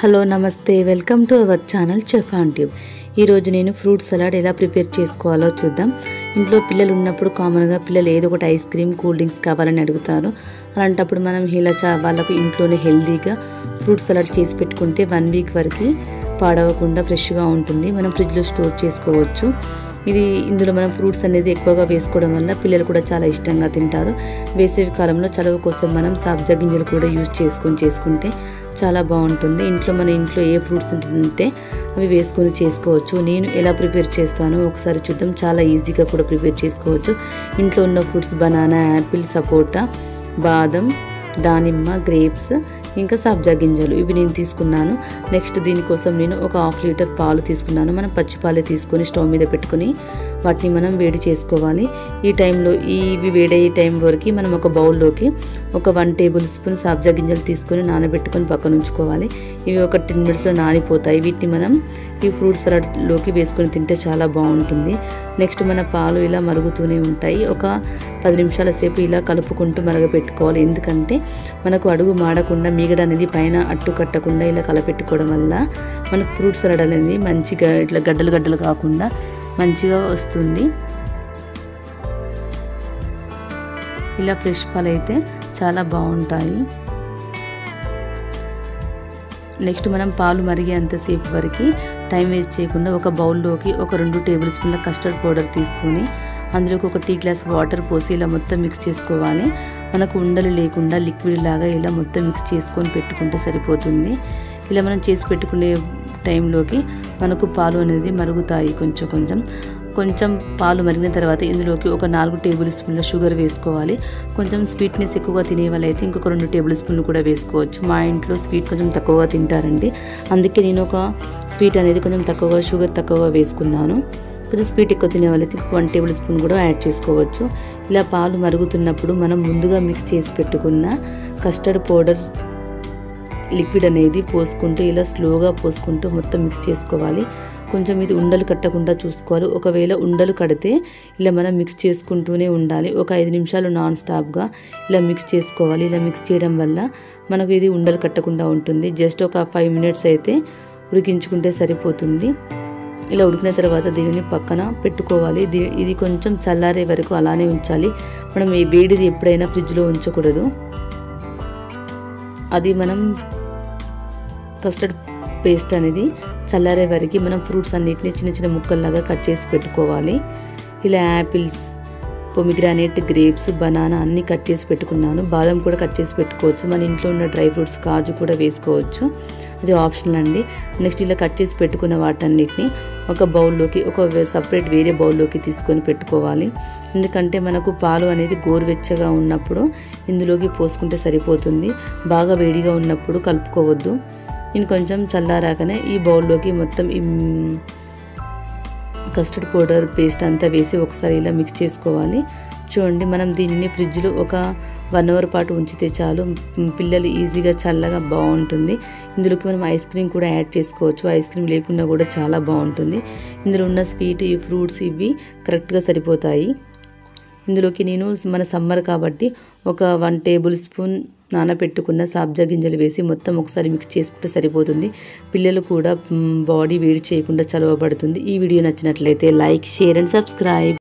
hello నమస్తే welcome to our channel chef on tube ఈరోజు నేను ఫ్రూట్ సలాడ్ ఎలా ప్రిపేర్ చేసుకోవాలో చూద్దాం ఇంట్లో పిల్లలు ఉన్నప్పుడు కామన్గా పిల్లలు ఏదో ఒకటి ఐస్ క్రీమ్ కూల్ డ్రింక్స్ కావాలని అడుగుతారు అలాంటప్పుడు మనం ఇలా చా వాళ్ళకు ఇంట్లోనే హెల్తీగా ఫ్రూట్ సలాడ్ చేసి పెట్టుకుంటే వన్ వీక్ వరకు పాడవకుండా ఫ్రెష్గా ఉంటుంది మనం ఫ్రిడ్జ్లో స్టోర్ చేసుకోవచ్చు ఇది ఇందులో మనం ఫ్రూట్స్ అనేది ఎక్కువగా వేసుకోవడం వల్ల పిల్లలు కూడా చాలా ఇష్టంగా తింటారు వేసవి కాలంలో చలువ కోసం మనం సబ్జా గింజలు కూడా యూజ్ చేసుకొని చేసుకుంటే చాలా బాగుంటుంది ఇంట్లో మన ఇంట్లో ఏ ఫ్రూట్స్ ఉంటే అవి వేసుకొని చేసుకోవచ్చు నేను ఎలా ప్రిపేర్ చేస్తానో ఒకసారి చూద్దాం చాలా ఈజీగా కూడా ప్రిపేర్ చేసుకోవచ్చు ఇంట్లో ఉన్న ఫ్రూట్స్ బనానా యాపిల్ సపోటా బాదం దానిమ్మ గ్రేప్స్ ఇంకా సబ్జా గింజలు ఇవి నేను తీసుకున్నాను నెక్స్ట్ దీనికోసం నేను ఒక హాఫ్ లీటర్ పాలు తీసుకున్నాను మనం పచ్చి పాలే తీసుకొని స్టవ్ మీద పెట్టుకొని వాటిని మనం వేడి చేసుకోవాలి ఈ టైంలో ఈ ఇవి వేడయ్యే టైం వరకు మనం ఒక బౌల్లోకి ఒక వన్ టేబుల్ స్పూన్ సబ్జా గింజలు తీసుకొని నానబెట్టుకొని పక్కన ఉంచుకోవాలి ఇవి ఒక టెన్ మినిట్స్లో నానిపోతాయి వీటిని మనం ఈ ఫ్రూట్ సలాడ్లోకి వేసుకొని తింటే చాలా బాగుంటుంది నెక్స్ట్ మన పాలు ఇలా మరుగుతూనే ఉంటాయి ఒక పది నిమిషాల సేపు ఇలా కలుపుకుంటూ మరగపెట్టుకోవాలి ఎందుకంటే మనకు అడుగు మాడకుండా మీగడ అనేది పైన అట్టు కట్టకుండా ఇలా కలపెట్టుకోవడం వల్ల మనకు ఫ్రూట్ సలాడ్ అనేది మంచిగా ఇట్లా గడ్డలు గడ్డలు కాకుండా మంచిగా వస్తుంది ఇలా ఫ్రెష్ పాలు అయితే చాలా బాగుంటాయి నెక్స్ట్ మనం పాలు మరిగేంతసేపు వరకు టైం వేస్ట్ చేయకుండా ఒక బౌల్లోకి ఒక రెండు టేబుల్ స్పూన్ల కస్టర్డ్ పౌడర్ తీసుకొని అందులోకి ఒక టీ గ్లాస్ వాటర్ పోసి ఇలా మొత్తం మిక్స్ చేసుకోవాలి మనకు ఉండలు లేకుండా లిక్విడ్ లాగా ఇలా మొత్తం మిక్స్ చేసుకొని పెట్టుకుంటే సరిపోతుంది ఇలా మనం చేసి పెట్టుకునే టైంలోకి మనకు పాలు అనేది మరుగుతాయి కొంచెం కొంచెం కొంచెం పాలు మరిగిన తర్వాత ఇందులోకి ఒక నాలుగు టేబుల్ స్పూన్ల షుగర్ వేసుకోవాలి కొంచెం స్వీట్నెస్ ఎక్కువగా తినే వాళ్ళైతే ఇంకొక రెండు టేబుల్ స్పూన్లు కూడా వేసుకోవచ్చు మా ఇంట్లో స్వీట్ కొంచెం తక్కువగా తింటారండి అందుకే నేను ఒక స్వీట్ అనేది కొంచెం తక్కువగా షుగర్ తక్కువగా వేసుకున్నాను కొంచెం స్వీట్ ఎక్కువ తినే వాళ్ళైతే వన్ టేబుల్ స్పూన్ కూడా యాడ్ చేసుకోవచ్చు ఇలా పాలు మరుగుతున్నప్పుడు మనం ముందుగా మిక్స్ చేసి పెట్టుకున్న కస్టర్డ్ పౌడర్ లిక్విడ్ అనేది పోసుకుంటూ ఇలా స్లోగా పోసుకుంటూ మొత్తం మిక్స్ చేసుకోవాలి కొంచెం ఇది ఉండలు కట్టకుండా చూసుకోవాలి ఒకవేళ ఉండలు కడితే ఇలా మనం మిక్స్ చేసుకుంటూనే ఉండాలి ఒక ఐదు నిమిషాలు నాన్ స్టాప్గా ఇలా మిక్స్ చేసుకోవాలి ఇలా మిక్స్ చేయడం వల్ల మనకు ఇది ఉండలు కట్టకుండా ఉంటుంది జస్ట్ ఒక ఫైవ్ మినిట్స్ అయితే ఉడికించుకుంటే సరిపోతుంది ఇలా ఉడికిన తర్వాత దీనిని పక్కన పెట్టుకోవాలి ఇది కొంచెం చల్లారే వరకు అలానే ఉంచాలి మనం ఈ వేడిది ఎప్పుడైనా ఫ్రిడ్జ్లో ఉంచకూడదు అది మనం కస్టర్డ్ పేస్ట్ అనేది చల్లారే వరకు మనం ఫ్రూట్స్ అన్నిటిని చిన్న చిన్న ముక్కల్లాగా కట్ చేసి పెట్టుకోవాలి ఇలా యాపిల్స్ పొమిగ్రానేట్ గ్రేప్స్ బనానా అన్నీ కట్ చేసి పెట్టుకున్నాను బాదం కూడా కట్ చేసి పెట్టుకోవచ్చు మన ఇంట్లో ఉన్న డ్రై ఫ్రూట్స్ కాజు కూడా వేసుకోవచ్చు అది ఆప్షనల్ అండి నెక్స్ట్ ఇలా కట్ చేసి పెట్టుకున్న వాటన్నిటిని ఒక బౌల్లోకి ఒక సపరేట్ వేరే బౌల్లోకి తీసుకొని పెట్టుకోవాలి ఎందుకంటే మనకు పాలు అనేది గోరువెచ్చగా ఉన్నప్పుడు ఇందులోకి పోసుకుంటే సరిపోతుంది బాగా వేడిగా ఉన్నప్పుడు కలుపుకోవద్దు నేను కొంచెం చల్లారాకనే ఈ బౌల్లోకి మొత్తం ఈ కస్టర్డ్ పౌడర్ పేస్ట్ అంతా వేసి ఒకసారి ఇలా మిక్స్ చేసుకోవాలి చూడండి మనం దీనిని ఫ్రిడ్జ్లో ఒక వన్ అవర్ పాటు ఉంచితే చాలు పిల్లలు ఈజీగా చల్లగా బాగుంటుంది ఇందులోకి మనం ఐస్ క్రీమ్ కూడా యాడ్ చేసుకోవచ్చు ఐస్ క్రీమ్ లేకుండా కూడా చాలా బాగుంటుంది ఇందులో ఉన్న స్వీట్ ఈ ఫ్రూట్స్ ఇవి కరెక్ట్గా సరిపోతాయి ఇందులోకి నేను మన సమ్మర్ కాబట్టి ఒక వన్ టేబుల్ స్పూన్ నానబెట్టుకున్న సాబ్జా గింజలు వేసి మొత్తం ఒకసారి మిక్స్ చేసుకుంటే సరిపోతుంది పిల్లలు కూడా బాడీ వేడి చేయకుండా చలవబడుతుంది ఈ వీడియో నచ్చినట్లయితే లైక్ షేర్ అండ్ సబ్స్క్రైబ్